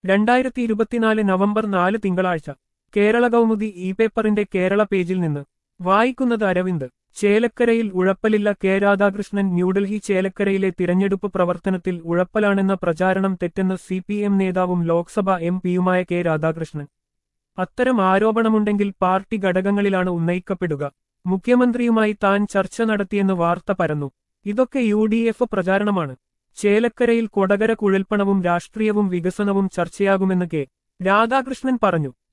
രണ്ടായിരത്തി ഇരുപത്തിനാല് നവംബർ നാല് തിങ്കളാഴ്ച കേരള കൗമുദി ഇ പേപ്പറിന്റെ കേരള പേജിൽ നിന്ന് വായിക്കുന്നത് അരവിന്ദ് ചേലക്കരയിൽ ഉഴപ്പലില്ല കെ രാധാകൃഷ്ണൻ ന്യൂഡൽഹി ചേലക്കരയിലെ തിരഞ്ഞെടുപ്പ് പ്രവർത്തനത്തിൽ ഉഴപ്പലാണെന്ന പ്രചാരണം തെറ്റെന്ന് സി പി എം നേതാവും ലോക്സഭ എം പിയുമായ കെ രാധാകൃഷ്ണൻ അത്തരം ആരോപണമുണ്ടെങ്കിൽ പാർട്ടി ഘടകങ്ങളിലാണ് ഉന്നയിക്കപ്പെടുക മുഖ്യമന്ത്രിയുമായി താൻ ചർച്ച നടത്തിയെന്ന് വാർത്ത പരന്നു ഇതൊക്കെ യു ഡി എഫ് പ്രചാരണമാണ് ചേലക്കരയിൽ കൊടകര കുഴൽപ്പണവും രാഷ്ട്രീയവും വികസനവും ചർച്ചയാകുമെന്ന് കെ രാധാകൃഷ്ണൻ പറഞ്ഞു